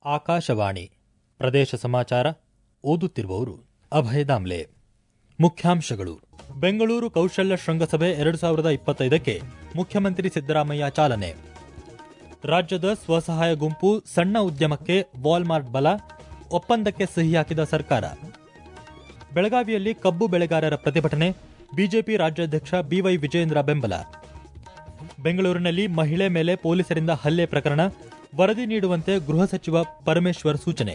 ಆಕಾಶವಾಣಿ ಪ್ರದೇಶ ಸಮಾಚಾರ ಓದುತ್ತಿರುವವರು ಅಭಯ ದಾಮ್ಲೆ ಮುಖ್ಯಾಂಶಗಳು ಬೆಂಗಳೂರು ಕೌಶಲ್ಯ ಶೃಂಗಸಭೆ ಎರಡು ಸಾವಿರದ ಇಪ್ಪತ್ತೈದಕ್ಕೆ ಮುಖ್ಯಮಂತ್ರಿ ಸಿದ್ದರಾಮಯ್ಯ ಚಾಲನೆ ರಾಜ್ಯದ ಸ್ವಸಹಾಯ ಗುಂಪು ಸಣ್ಣ ಉದ್ಯಮಕ್ಕೆ ವಾಲ್ಮಾರ್ಟ್ ಬಲ ಒಪ್ಪಂದಕ್ಕೆ ಸಹಿ ಹಾಕಿದ ಸರ್ಕಾರ ಬೆಳಗಾವಿಯಲ್ಲಿ ಕಬ್ಬು ಬೆಳೆಗಾರರ ಪ್ರತಿಭಟನೆ ಬಿಜೆಪಿ ರಾಜ್ಯಾಧ್ಯಕ್ಷ ಬಿವೈ ವಿಜಯೇಂದ್ರ ಬೆಂಬಲ ಬೆಂಗಳೂರಿನಲ್ಲಿ ಮಹಿಳೆ ಮೇಲೆ ಪೊಲೀಸರಿಂದ ಹಲ್ಲೆ ಪ್ರಕರಣ ವರದಿ ನೀಡುವಂತೆ ಗೃಹ ಸಚಿವ ಪರಮೇಶ್ವರ್ ಸೂಚನೆ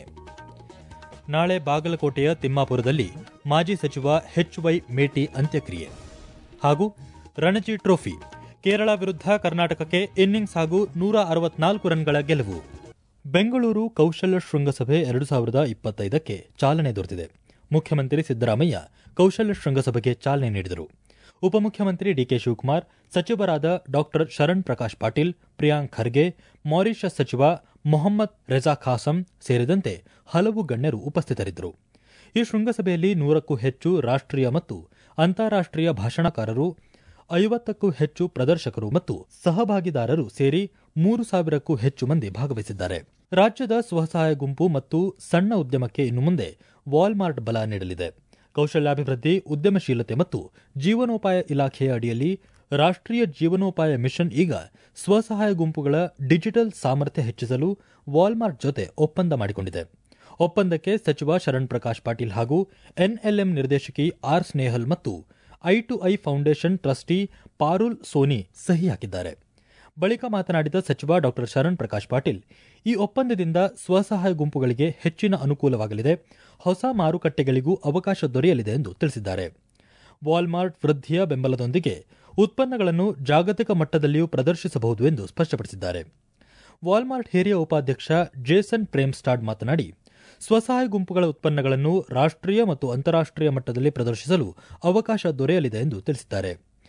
ನಾಳೆ ಬಾಗಲಕೋಟೆಯ ತಿಮ್ಮಾಪುರದಲ್ಲಿ ಮಾಜಿ ಸಚಿವ ಎಚ್ವೈ ಮೇಟಿ ಅಂತ್ಯಕ್ರಿಯೆ ಹಾಗೂ ರಣಜಿ ಟ್ರೋಫಿ ಕೇರಳ ವಿರುದ್ಧ ಕರ್ನಾಟಕಕ್ಕೆ ಇನ್ನಿಂಗ್ಸ್ ಹಾಗೂ ನೂರ ಅರವತ್ನಾಲ್ಕು ರನ್ಗಳ ಗೆಲುವು ಬೆಂಗಳೂರು ಕೌಶಲ್ಯ ಶೃಂಗಸಭೆ ಎರಡು ಸಾವಿರದ ಇಪ್ಪತ್ತೈದಕ್ಕೆ ಚಾಲನೆ ದೊರೆತಿದೆ ಮುಖ್ಯಮಂತ್ರಿ ಸಿದ್ದರಾಮಯ್ಯ ಕೌಶಲ್ಯ ಶೃಂಗಸಭೆಗೆ ಚಾಲನೆ ನೀಡಿದರು ಉಪಮುಖ್ಯಮಂತ್ರಿ ಡಿಕೆ ಶಿವಕುಮಾರ್ ಸಚಿವರಾದ ಡಾಕ್ಟರ್ ಶರಣ್ ಪ್ರಕಾಶ್ ಪಾಟೀಲ್ ಪ್ರಿಯಾಂಕ್ ಖರ್ಗೆ ಮಾರಿಷಸ್ ಸಚಿವ ಮೊಹಮ್ಮದ್ ರೆಜಾ ಖಾಸಂ ಸೇರಿದಂತೆ ಹಲವು ಗಣ್ಯರು ಉಪಸ್ಥಿತರಿದ್ದರು ಈ ಶೃಂಗಸಭೆಯಲ್ಲಿ ನೂರಕ್ಕೂ ಹೆಚ್ಚು ರಾಷ್ಟ್ರೀಯ ಮತ್ತು ಅಂತಾರಾಷ್ಟ್ರೀಯ ಭಾಷಣಕಾರರು ಐವತ್ತಕ್ಕೂ ಹೆಚ್ಚು ಪ್ರದರ್ಶಕರು ಮತ್ತು ಸಹಭಾಗಿದಾರರು ಸೇರಿ ಮೂರು ಸಾವಿರಕ್ಕೂ ಹೆಚ್ಚು ಮಂದಿ ಭಾಗವಹಿಸಿದ್ದಾರೆ ರಾಜ್ಯದ ಸ್ವಸಹಾಯ ಗುಂಪು ಮತ್ತು ಸಣ್ಣ ಉದ್ಯಮಕ್ಕೆ ಇನ್ನು ಮುಂದೆ ವಾಲ್ಮಾರ್ಟ್ ಬಲ ನೀಡಲಿದೆ ಕೌಶಲ್ಯಾಭಿವೃದ್ಧಿ ಉದ್ಯಮಶೀಲತೆ ಮತ್ತು ಜೀವನೋಪಾಯ ಇಲಾಖೆಯ ಅಡಿಯಲ್ಲಿ ರಾಷ್ಟ್ರೀಯ ಜೀವನೋಪಾಯ ಮಿಷನ್ ಈಗ ಸ್ವಸಹಾಯ ಗುಂಪುಗಳ ಡಿಜಿಟಲ್ ಸಾಮರ್ಥ್ಯ ಹೆಚ್ಚಿಸಲು ವಾಲ್ಮಾರ್ಟ್ ಜೊತೆ ಒಪ್ಪಂದ ಮಾಡಿಕೊಂಡಿದೆ ಒಪ್ಪಂದಕ್ಕೆ ಸಚಿವ ಶರಣ್ ಪ್ರಕಾಶ್ ಪಾಟೀಲ್ ಹಾಗೂ ಎನ್ಎಲ್ಎಂ ನಿರ್ದೇಶಕಿ ಆರ್ ಸ್ನೇಹಲ್ ಮತ್ತು I to I foundation trustee Parul Soni ಸಹಿ ಹಾಕಿದ್ದಾರೆ ಬಳಿಕ ಮಾತನಾಡಿದ ಸಚಿವ ಡಾ ಶರಣ್ ಪ್ರಕಾಶ್ ಪಾಟೀಲ್ ಈ ಒಪ್ಪಂದದಿಂದ ಸ್ವಸಹಾಯ ಗುಂಪುಗಳಿಗೆ ಹೆಚ್ಚಿನ ಅನುಕೂಲವಾಗಲಿದೆ ಹೊಸ ಮಾರುಕಟ್ಟೆಗಳಿಗೂ ಅವಕಾಶ ದೊರೆಯಲಿದೆ ಎಂದು ತಿಳಿಸಿದ್ದಾರೆ ವಾಲ್ಮಾರ್ಟ್ ವೃದ್ಧಿಯ ಬೆಂಬಲದೊಂದಿಗೆ ಉತ್ಪನ್ನಗಳನ್ನು ಜಾಗತಿಕ ಮಟ್ಟದಲ್ಲಿಯೂ ಪ್ರದರ್ಶಿಸಬಹುದು ಎಂದು ಸ್ಪಷ್ಟಪಡಿಸಿದ್ದಾರೆ ವಾಲ್ಮಾರ್ಟ್ ಹಿರಿಯ ಉಪಾಧ್ಯಕ್ಷ ಜೇಸನ್ ಪ್ರೇಮ್ಸ್ಟಾಡ್ ಮಾತನಾಡಿ ಸ್ವಸಹಾಯ ಗುಂಪುಗಳ ಉತ್ಪನ್ನಗಳನ್ನು ರಾಷ್ಟ್ರೀಯ ಮತ್ತು ಅಂತಾರಾಷ್ಟ್ರೀಯ ಮಟ್ಟದಲ್ಲಿ ಪ್ರದರ್ಶಿಸಲು ಅವಕಾಶ ದೊರೆಯಲಿದೆ ಎಂದು ತಿಳಿಸಿದ್ದಾರೆ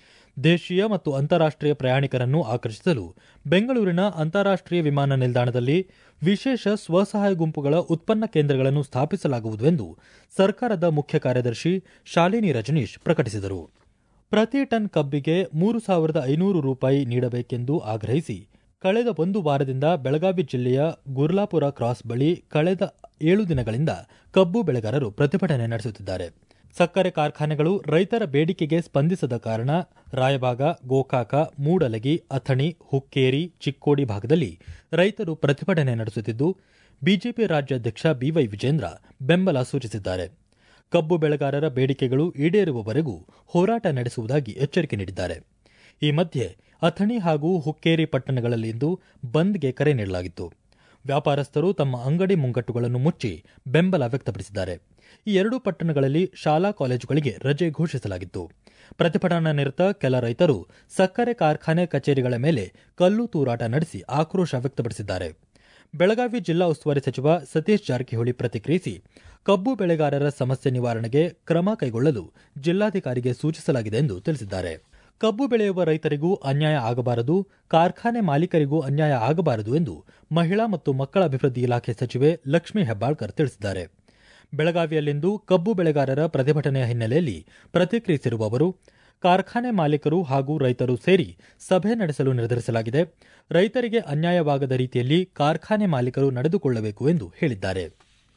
ದೇಶೀಯ ಮತ್ತು ಅಂತಾರಾಷ್ಟ್ರೀಯ ಪ್ರಯಾಣಿಕರನ್ನು ಆಕರ್ಷಿಸಲು ಬೆಂಗಳೂರಿನ ಅಂತಾರಾಷ್ಟ್ರೀಯ ವಿಮಾನ ನಿಲ್ದಾಣದಲ್ಲಿ ವಿಶೇಷ ಸ್ವಸಹಾಯ ಗುಂಪುಗಳ ಉತ್ಪನ್ನ ಕೇಂದ್ರಗಳನ್ನು ಸ್ಥಾಪಿಸಲಾಗುವುದು ಎಂದು ಸರ್ಕಾರದ ಮುಖ್ಯ ಕಾರ್ಯದರ್ಶಿ ಶಾಲಿನಿ ರಜನೀಶ್ ಪ್ರಕಟಿಸಿದರು ಪ್ರತಿ ಟನ್ ಕಬ್ಬಿಗೆ ಮೂರು ಸಾವಿರದ ಐನೂರು ರೂಪಾಯಿ ನೀಡಬೇಕೆಂದು ಆಗ್ರಹಿಸಿ ಕಳೆದ ಒಂದು ವಾರದಿಂದ ಬೆಳಗಾವಿ ಜಿಲ್ಲೆಯ ಗುರ್ಲಾಪುರ ಕ್ರಾಸ್ ಬಳಿ ಕಳೆದ ಏಳು ದಿನಗಳಿಂದ ಕಬ್ಬು ಬೆಳೆಗಾರರು ಪ್ರತಿಭಟನೆ ನಡೆಸುತ್ತಿದ್ದಾರೆ ಸಕ್ಕರೆ ಕಾರ್ಖಾನೆಗಳು ರೈತರ ಬೇಡಿಕೆಗೆ ಸ್ಪಂದಿಸದ ಕಾರಣ ರಾಯಬಾಗ ಗೋಕಾಕ ಮೂಡಲಗಿ ಅಥಣಿ ಹುಕ್ಕೇರಿ ಚಿಕ್ಕೋಡಿ ಭಾಗದಲ್ಲಿ ರೈತರು ಪ್ರತಿಭಟನೆ ನಡೆಸುತ್ತಿದ್ದು ಬಿಜೆಪಿ ರಾಜ್ಯಾಧ್ಯಕ್ಷ ಬಿವೈ ವಿಜೇಂದ್ರ ಬೆಂಬಲ ಸೂಚಿಸಿದ್ದಾರೆ ಕಬ್ಬು ಬೆಳೆಗಾರರ ಬೇಡಿಕೆಗಳು ಈಡೇರುವವರೆಗೂ ಹೋರಾಟ ನಡೆಸುವುದಾಗಿ ಎಚ್ಚರಿಕೆ ನೀಡಿದ್ದಾರೆ ಈ ಮಧ್ಯೆ ಅಥಣಿ ಹಾಗೂ ಹುಕ್ಕೇರಿ ಪಟ್ಟಣಗಳಲ್ಲಿಂದು ಬಂದ್ಗೆ ಕರೆ ನೀಡಲಾಗಿತ್ತು ವ್ಯಾಪಾರಸ್ಥರು ತಮ್ಮ ಅಂಗಡಿ ಮುಂಗಟ್ಟುಗಳನ್ನು ಮುಚ್ಚಿ ಬೆಂಬಲ ವ್ಯಕ್ತಪಡಿಸಿದ್ದಾರೆ ಈ ಎರಡೂ ಪಟ್ಟಣಗಳಲ್ಲಿ ಶಾಲಾ ಕಾಲೇಜುಗಳಿಗೆ ರಜೆ ಘೋಷಿಸಲಾಗಿತ್ತು ಪ್ರತಿಭಟನಾ ನಿರತ ಕೆಲ ರೈತರು ಸಕ್ಕರೆ ಕಾರ್ಖಾನೆ ಕಚೇರಿಗಳ ಮೇಲೆ ಕಲ್ಲು ತೂರಾಟ ನಡೆಸಿ ಆಕ್ರೋಶ ವ್ಯಕ್ತಪಡಿಸಿದ್ದಾರೆ ಬೆಳಗಾವಿ ಜಿಲ್ಲಾ ಉಸ್ತುವಾರಿ ಸಚಿವ ಸತೀಶ್ ಜಾರಕಿಹೊಳಿ ಪ್ರತಿಕ್ರಿಯಿಸಿ ಕಬ್ಬು ಬೆಳೆಗಾರರ ಸಮಸ್ಯೆ ನಿವಾರಣೆಗೆ ಕ್ರಮ ಕೈಗೊಳ್ಳಲು ಜಿಲ್ಲಾಧಿಕಾರಿಗೆ ಸೂಚಿಸಲಾಗಿದೆ ಎಂದು ತಿಳಿಸಿದ್ದಾರೆ ಕಬ್ಬು ಬೆಳೆಯುವ ರೈತರಿಗೂ ಅನ್ಯಾಯ ಆಗಬಾರದು ಕಾರ್ಖಾನೆ ಮಾಲೀಕರಿಗೂ ಅನ್ಯಾಯ ಆಗಬಾರದು ಎಂದು ಮಹಿಳಾ ಮತ್ತು ಮಕ್ಕಳ ಅಭಿವೃದ್ಧಿ ಇಲಾಖೆ ಸಚಿವೆ ಲಕ್ಷ್ಮೀ ಹೆಬ್ಬಾಳ್ಕರ್ ತಿಳಿಸಿದ್ದಾರೆ ಬೆಳಗಾವಿಯಲ್ಲಿಂದು ಕಬ್ಬು ಬೆಳೆಗಾರರ ಪ್ರತಿಭಟನೆಯ ಹಿನ್ನೆಲೆಯಲ್ಲಿ ಪ್ರತಿಕ್ರಿಯಿಸಿರುವ ಅವರು ಕಾರ್ಖಾನೆ ಮಾಲೀಕರು ಹಾಗೂ ರೈತರು ಸೇರಿ ಸಭೆ ನಡೆಸಲು ನಿರ್ಧರಿಸಲಾಗಿದೆ ರೈತರಿಗೆ ಅನ್ಯಾಯವಾಗದ ರೀತಿಯಲ್ಲಿ ಕಾರ್ಖಾನೆ ಮಾಲೀಕರು ನಡೆದುಕೊಳ್ಳಬೇಕು ಎಂದು ಹೇಳಿದ್ದಾರೆ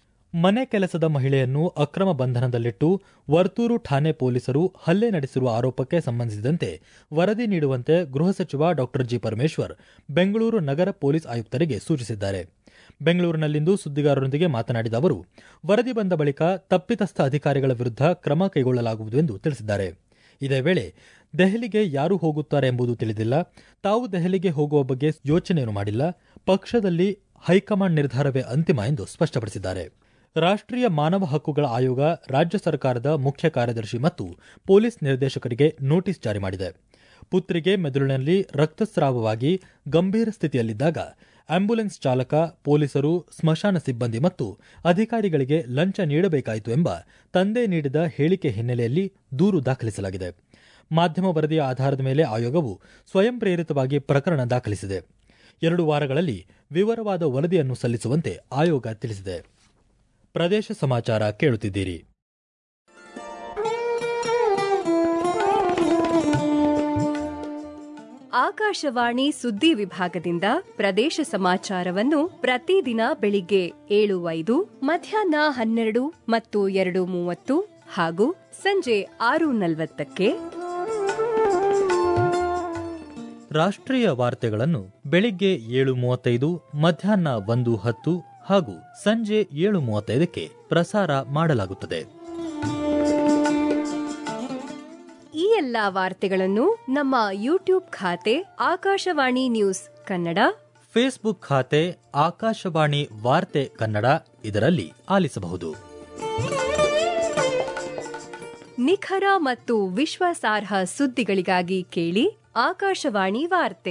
ಮನೆ ಕೆಲಸದ ಮಹಿಳೆಯನ್ನು ಅಕ್ರಮ ಬಂಧನದಲ್ಲಿಟ್ಟು ವರ್ತೂರು ಠಾಣೆ ಪೊಲೀಸರು ಹಲ್ಲೆ ನಡೆಸಿರುವ ಆರೋಪಕ್ಕೆ ಸಂಬಂಧಿಸಿದಂತೆ ವರದಿ ನೀಡುವಂತೆ ಗೃಹ ಸಚಿವ ಡಾ ಜಿ ಪರಮೇಶ್ವರ್ ಬೆಂಗಳೂರು ನಗರ ಪೊಲೀಸ್ ಆಯುಕ್ತರಿಗೆ ಸೂಚಿಸಿದ್ದಾರೆ ಬೆಂಗಳೂರಿನಲ್ಲಿಂದು ಸುದ್ದಿಗಾರರೊಂದಿಗೆ ಮಾತನಾಡಿದ ಅವರು ವರದಿ ಬಂದ ಬಳಿಕ ತಪ್ಪಿತಸ್ಥ ಅಧಿಕಾರಿಗಳ ವಿರುದ್ಧ ಕ್ರಮ ಕೈಗೊಳ್ಳಲಾಗುವುದು ಎಂದು ತಿಳಿಸಿದ್ದಾರೆ ಇದೇ ವೇಳೆ ದೆಹಲಿಗೆ ಯಾರು ಹೋಗುತ್ತಾರೆ ಎಂಬುದು ತಿಳಿದಿಲ್ಲ ತಾವು ದೆಹಲಿಗೆ ಹೋಗುವ ಬಗ್ಗೆ ಯೋಚನೆಯನ್ನು ಮಾಡಿಲ್ಲ ಪಕ್ಷದಲ್ಲಿ ಹೈಕಮಾಂಡ್ ನಿರ್ಧಾರವೇ ಅಂತಿಮ ಎಂದು ಸ್ಪಷ್ಟಪಡಿಸಿದ್ದಾರೆ ರಾಷ್ಟ್ರೀಯ ಮಾನವ ಹಕ್ಕುಗಳ ಆಯೋಗ ರಾಜ್ಯ ಸರ್ಕಾರದ ಮುಖ್ಯ ಕಾರ್ಯದರ್ಶಿ ಮತ್ತು ಪೊಲೀಸ್ ನಿರ್ದೇಶಕರಿಗೆ ನೋಟಿಸ್ ಜಾರಿ ಮಾಡಿದೆ ಪುತ್ರಿಗೆ ಮೆದುಳಿನಲ್ಲಿ ರಕ್ತಸ್ರಾವವಾಗಿ ಗಂಭೀರ ಸ್ಥಿತಿಯಲ್ಲಿದ್ದಾಗ ಆಂಬ್ಯುಲೆನ್ಸ್ ಚಾಲಕ ಪೊಲೀಸರು ಸ್ಮಶಾನ ಸಿಬ್ಬಂದಿ ಮತ್ತು ಅಧಿಕಾರಿಗಳಿಗೆ ಲಂಚ ನೀಡಬೇಕಾಯಿತು ಎಂಬ ತಂದೆ ನೀಡಿದ ಹೇಳಿಕೆ ಹಿನ್ನೆಲೆಯಲ್ಲಿ ದೂರು ದಾಖಲಿಸಲಾಗಿದೆ ಮಾಧ್ಯಮ ವರದಿಯ ಆಧಾರದ ಮೇಲೆ ಆಯೋಗವು ಸ್ವಯಂ ಪ್ರೇರಿತವಾಗಿ ಪ್ರಕರಣ ದಾಖಲಿಸಿದೆ ಎರಡು ವಾರಗಳಲ್ಲಿ ವಿವರವಾದ ವರದಿಯನ್ನು ಸಲ್ಲಿಸುವಂತೆ ಆಯೋಗ ತಿಳಿಸಿದೆ ಪ್ರದೇಶ ಸಮಾಚಾರ ಕೇಳುತ್ತಿದ್ದೀರಿ ಆಕಾಶ ಆಕಾಶವಾಣಿ ಸುದ್ದಿ ವಿಭಾಗದಿಂದ ಪ್ರದೇಶ ಸಮಾಚಾರವನ್ನು ಪ್ರತಿದಿನ ಬೆಳಿಗ್ಗೆ ಏಳು ಐದು ಮಧ್ಯಾಹ್ನ ಹನ್ನೆರಡು ಮತ್ತು ಎರಡು ಮೂವತ್ತು ಹಾಗೂ ಸಂಜೆ ಆರು ನಲವತ್ತಕ್ಕೆ ರಾಷ್ಟ್ರೀಯ ವಾರ್ತೆಗಳನ್ನು ಬೆಳಿಗ್ಗೆ ಏಳು ಮೂವತ್ತೈದು ಮಧ್ಯಾಹ್ನ ಒಂದು ಹತ್ತು ಹಾಗೂ ಸಂಜೆ ಏಳು ಮೂವತ್ತೈದಕ್ಕೆ ಪ್ರಸಾರ ಮಾಡಲಾಗುತ್ತದೆ ಈ ಎಲ್ಲಾ ವಾರ್ತೆಗಳನ್ನು ನಮ್ಮ ಯೂಟ್ಯೂಬ್ ಖಾತೆ ಆಕಾಶವಾಣಿ ನ್ಯೂಸ್ ಕನ್ನಡ ಫೇಸ್ಬುಕ್ ಖಾತೆ ಆಕಾಶವಾಣಿ ವಾರ್ತೆ ಕನ್ನಡ ಇದರಲ್ಲಿ ಆಲಿಸಬಹುದು ನಿಖರ ಮತ್ತು ವಿಶ್ವಾಸಾರ್ಹ ಸುದ್ದಿಗಳಿಗಾಗಿ ಕೇಳಿ ಆಕಾಶವಾಣಿ ವಾರ್ತೆ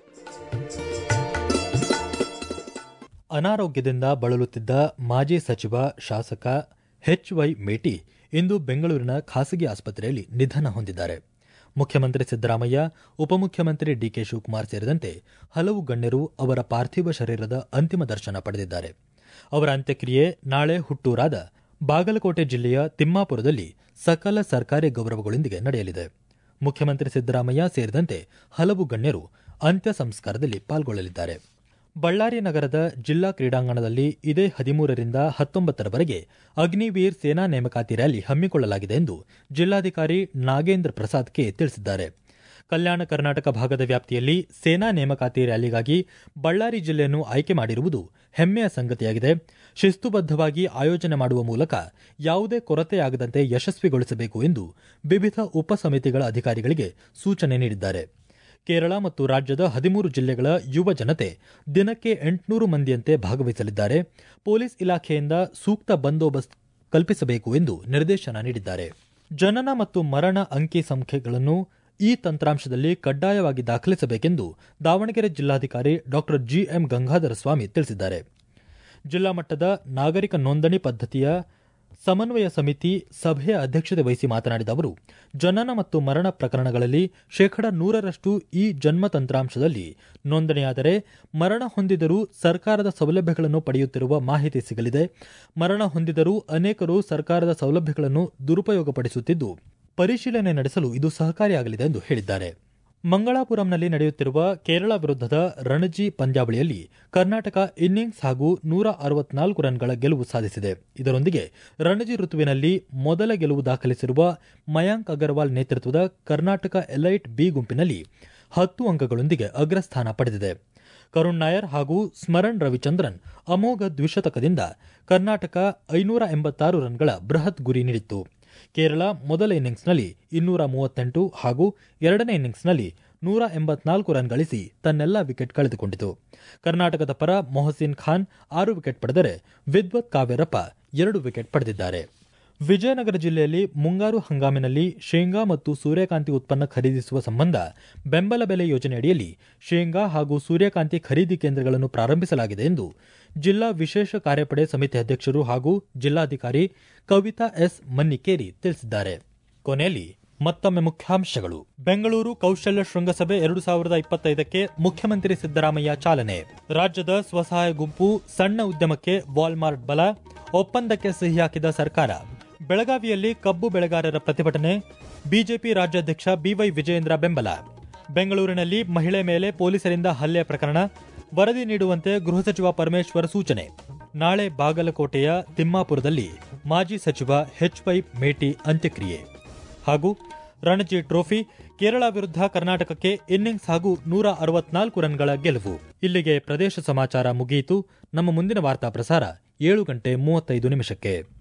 ಅನಾರೋಗ್ಯದಿಂದ ಬಳಲುತ್ತಿದ್ದ ಮಾಜಿ ಸಚಿವ ಶಾಸಕ ಎಚ್ ವೈ ಮೇಟಿ ಇಂದು ಬೆಂಗಳೂರಿನ ಖಾಸಗಿ ಆಸ್ಪತ್ರೆಯಲ್ಲಿ ನಿಧನ ಹೊಂದಿದ್ದಾರೆ ಮುಖ್ಯಮಂತ್ರಿ ಸಿದ್ದರಾಮಯ್ಯ ಉಪಮುಖ್ಯಮಂತ್ರಿ ಡಿಕೆ ಶಿವಕುಮಾರ್ ಸೇರಿದಂತೆ ಹಲವು ಗಣ್ಯರು ಅವರ ಪಾರ್ಥಿವ ಶರೀರದ ಅಂತಿಮ ದರ್ಶನ ಪಡೆದಿದ್ದಾರೆ ಅವರ ಅಂತ್ಯಕ್ರಿಯೆ ನಾಳೆ ಹುಟ್ಟೂರಾದ ಬಾಗಲಕೋಟೆ ಜಿಲ್ಲೆಯ ತಿಮ್ಮಾಪುರದಲ್ಲಿ ಸಕಲ ಸರ್ಕಾರಿ ಗೌರವಗಳೊಂದಿಗೆ ನಡೆಯಲಿದೆ ಮುಖ್ಯಮಂತ್ರಿ ಸಿದ್ದರಾಮಯ್ಯ ಸೇರಿದಂತೆ ಹಲವು ಗಣ್ಯರು ಅಂತ್ಯ ಸಂಸ್ಕಾರದಲ್ಲಿ ಪಾಲ್ಗೊಳ್ಳಲಿದ್ದಾರೆ ಬಳ್ಳಾರಿ ನಗರದ ಜಿಲ್ಲಾ ಕ್ರೀಡಾಂಗಣದಲ್ಲಿ ಇದೇ ಹದಿಮೂರರಿಂದ ಹತ್ತೊಂಬತ್ತರವರೆಗೆ ಅಗ್ನಿವೀರ್ ಸೇನಾ ನೇಮಕಾತಿ ರ್ಯಾಲಿ ಹಮ್ಮಿಕೊಳ್ಳಲಾಗಿದೆ ಎಂದು ಜಿಲ್ಲಾಧಿಕಾರಿ ನಾಗೇಂದ್ರ ಪ್ರಸಾದ್ ಕೆ ತಿಳಿಸಿದ್ದಾರೆ ಕಲ್ಯಾಣ ಕರ್ನಾಟಕ ಭಾಗದ ವ್ಯಾಪ್ತಿಯಲ್ಲಿ ಸೇನಾ ನೇಮಕಾತಿ ರ್ಯಾಲಿಗಾಗಿ ಬಳ್ಳಾರಿ ಜಿಲ್ಲೆಯನ್ನು ಆಯ್ಕೆ ಮಾಡಿರುವುದು ಹೆಮ್ಮೆಯ ಸಂಗತಿಯಾಗಿದೆ ಶಿಸ್ತುಬದ್ಧವಾಗಿ ಆಯೋಜನೆ ಮಾಡುವ ಮೂಲಕ ಯಾವುದೇ ಕೊರತೆಯಾಗದಂತೆ ಯಶಸ್ವಿಗೊಳಿಸಬೇಕು ಎಂದು ವಿವಿಧ ಉಪಸಮಿತಿಗಳ ಅಧಿಕಾರಿಗಳಿಗೆ ಸೂಚನೆ ನೀಡಿದ್ದಾರೆ ಕೇರಳ ಮತ್ತು ರಾಜ್ಯದ ಹದಿಮೂರು ಜಿಲ್ಲೆಗಳ ಯುವ ಜನತೆ ದಿನಕ್ಕೆ ಎಂಟುನೂರು ಮಂದಿಯಂತೆ ಭಾಗವಹಿಸಲಿದ್ದಾರೆ ಪೊಲೀಸ್ ಇಲಾಖೆಯಿಂದ ಸೂಕ್ತ ಬಂದೋಬಸ್ತ್ ಕಲ್ಪಿಸಬೇಕು ಎಂದು ನಿರ್ದೇಶನ ನೀಡಿದ್ದಾರೆ ಜನನ ಮತ್ತು ಮರಣ ಅಂಕಿ ಸಂಖ್ಯೆಗಳನ್ನು ಈ ತಂತ್ರಾಂಶದಲ್ಲಿ ಕಡ್ಡಾಯವಾಗಿ ದಾಖಲಿಸಬೇಕೆಂದು ದಾವಣಗೆರೆ ಜಿಲ್ಲಾಧಿಕಾರಿ ಡಾ ಜಿಎಂ ಗಂಗಾಧರ ಸ್ವಾಮಿ ತಿಳಿಸಿದ್ದಾರೆ ಜಿಲ್ಲಾ ಮಟ್ಟದ ನಾಗರಿಕ ನೋಂದಣಿ ಪದ್ಧತಿಯ ಸಮನ್ವಯ ಸಮಿತಿ ಸಭೆಯ ಅಧ್ಯಕ್ಷತೆ ವಹಿಸಿ ಮಾತನಾಡಿದ ಅವರು ಜನನ ಮತ್ತು ಮರಣ ಪ್ರಕರಣಗಳಲ್ಲಿ ಶೇಕಡ ನೂರರಷ್ಟು ಈ ಜನ್ಮ ತಂತ್ರಾಂಶದಲ್ಲಿ ನೋಂದಣಿಯಾದರೆ ಮರಣ ಹೊಂದಿದರೂ ಸರ್ಕಾರದ ಸೌಲಭ್ಯಗಳನ್ನು ಪಡೆಯುತ್ತಿರುವ ಮಾಹಿತಿ ಸಿಗಲಿದೆ ಮರಣ ಹೊಂದಿದರೂ ಅನೇಕರು ಸರ್ಕಾರದ ಸೌಲಭ್ಯಗಳನ್ನು ದುರುಪಯೋಗಪಡಿಸುತ್ತಿದ್ದು ಪರಿಶೀಲನೆ ನಡೆಸಲು ಇದು ಸಹಕಾರಿಯಾಗಲಿದೆ ಎಂದು ಹೇಳಿದ್ದಾರೆ ಮಂಗಳಾಪುರಂನಲ್ಲಿ ನಡೆಯುತ್ತಿರುವ ಕೇರಳ ವಿರುದ್ಧದ ರಣಜಿ ಪಂದ್ಯಾವಳಿಯಲ್ಲಿ ಕರ್ನಾಟಕ ಇನ್ನಿಂಗ್ಸ್ ಹಾಗೂ ನೂರ ಅರವತ್ನಾಲ್ಕು ರನ್ಗಳ ಗೆಲುವು ಸಾಧಿಸಿದೆ ಇದರೊಂದಿಗೆ ರಣಜಿ ಋತುವಿನಲ್ಲಿ ಮೊದಲ ಗೆಲುವು ದಾಖಲಿಸಿರುವ ಮಯಾಂಕ್ ಅಗರ್ವಾಲ್ ನೇತೃತ್ವದ ಕರ್ನಾಟಕ ಎಲೈಟ್ ಬಿ ಗುಂಪಿನಲ್ಲಿ ಹತ್ತು ಅಂಕಗಳೊಂದಿಗೆ ಅಗ್ರಸ್ಥಾನ ಪಡೆದಿದೆ ಕರುಣ್ ನಾಯರ್ ಹಾಗೂ ಸ್ಮರಣ್ ರವಿಚಂದ್ರನ್ ಅಮೋಘ ದ್ವಿಶತಕದಿಂದ ಕರ್ನಾಟಕ ಐನೂರ ಎಂಬತ್ತಾರು ರನ್ಗಳ ಬೃಹತ್ ಗುರಿ ನೀಡಿತ್ತು ಕೇರಳ ಮೊದಲ ಇನ್ನಿಂಗ್ಸ್ನಲ್ಲಿ ಇನ್ನೂರ ಮೂವತ್ತೆಂಟು ಹಾಗೂ ಎರಡನೇ ಇನ್ನಿಂಗ್ಸ್ನಲ್ಲಿ ನೂರ ಎಂಬತ್ನಾಲ್ಕು ರನ್ ಗಳಿಸಿ ತನ್ನೆಲ್ಲ ವಿಕೆಟ್ ಕಳೆದುಕೊಂಡಿತು ಕರ್ನಾಟಕದ ಪರ ಮೊಹಸಿನ್ ಖಾನ್ ಆರು ವಿಕೆಟ್ ಪಡೆದರೆ ವಿದ್ವತ್ ಕಾವೇರಪ್ಪ ಎರಡು ವಿಕೆಟ್ ಪಡೆದಿದ್ದಾರೆ ವಿಜಯನಗರ ಜಿಲ್ಲೆಯಲ್ಲಿ ಮುಂಗಾರು ಹಂಗಾಮಿನಲ್ಲಿ ಶೇಂಗಾ ಮತ್ತು ಸೂರ್ಯಕಾಂತಿ ಉತ್ಪನ್ನ ಖರೀದಿಸುವ ಸಂಬಂಧ ಬೆಂಬಲ ಬೆಲೆ ಯೋಜನೆಯಡಿಯಲ್ಲಿ ಶೇಂಗಾ ಹಾಗೂ ಸೂರ್ಯಕಾಂತಿ ಖರೀದಿ ಕೇಂದ್ರಗಳನ್ನು ಪ್ರಾರಂಭಿಸಲಾಗಿದೆ ಎಂದು ಜಿಲ್ಲಾ ವಿಶೇಷ ಕಾರ್ಯಪಡೆ ಸಮಿತಿ ಅಧ್ಯಕ್ಷರು ಹಾಗೂ ಜಿಲ್ಲಾಧಿಕಾರಿ ಕವಿತಾ ಎಸ್ ಮನ್ನಿಕೇರಿ ತಿಳಿಸಿದ್ದಾರೆ ಕೊನೆಯಲ್ಲಿ ಮತ್ತೊಮ್ಮೆ ಮುಖ್ಯಾಂಶಗಳು ಬೆಂಗಳೂರು ಕೌಶಲ್ಯ ಶೃಂಗಸಭೆ ಎರಡು ಸಾವಿರದ ಇಪ್ಪತ್ತೈದಕ್ಕೆ ಮುಖ್ಯಮಂತ್ರಿ ಸಿದ್ದರಾಮಯ್ಯ ಚಾಲನೆ ರಾಜ್ಯದ ಸ್ವಸಹಾಯ ಗುಂಪು ಸಣ್ಣ ಉದ್ಯಮಕ್ಕೆ ವಾಲ್ಮಾರ್ಟ್ ಬಲ ಒಪ್ಪಂದಕ್ಕೆ ಸಹಿ ಹಾಕಿದ ಸರ್ಕಾರ ಬೆಳಗಾವಿಯಲ್ಲಿ ಕಬ್ಬು ಬೆಳೆಗಾರರ ಪ್ರತಿಭಟನೆ ಬಿಜೆಪಿ ರಾಜ್ಯಾಧ್ಯಕ್ಷ ಬಿವೈ ವಿಜಯೇಂದ್ರ ಬೆಂಬಲ ಬೆಂಗಳೂರಿನಲ್ಲಿ ಮಹಿಳೆ ಮೇಲೆ ಪೊಲೀಸರಿಂದ ಹಲ್ಲೆ ಪ್ರಕರಣ ವರದಿ ನೀಡುವಂತೆ ಗೃಹ ಸಚಿವ ಪರಮೇಶ್ವರ್ ಸೂಚನೆ ನಾಳೆ ಬಾಗಲಕೋಟೆಯ ತಿಮ್ಮಾಪುರದಲ್ಲಿ ಮಾಜಿ ಸಚಿವ ಎಚ್ವೈ ಮೇಟಿ ಅಂತ್ಯಕ್ರಿಯೆ ಹಾಗೂ ರಣಜಿ ಟ್ರೋಫಿ ಕೇರಳ ವಿರುದ್ಧ ಕರ್ನಾಟಕಕ್ಕೆ ಇನ್ನಿಂಗ್ಸ್ ಹಾಗೂ ನೂರ ಅರವತ್ನಾಲ್ಕು ರನ್ಗಳ ಗೆಲುವು ಇಲ್ಲಿಗೆ ಪ್ರದೇಶ ಸಮಾಚಾರ ಮುಗಿಯಿತು ನಮ್ಮ ಮುಂದಿನ ವಾರ್ತಾ ಪ್ರಸಾರ ಏಳು ಗಂಟೆ ಮೂವತ್ತೈದು ನಿಮಿಷಕ್ಕೆ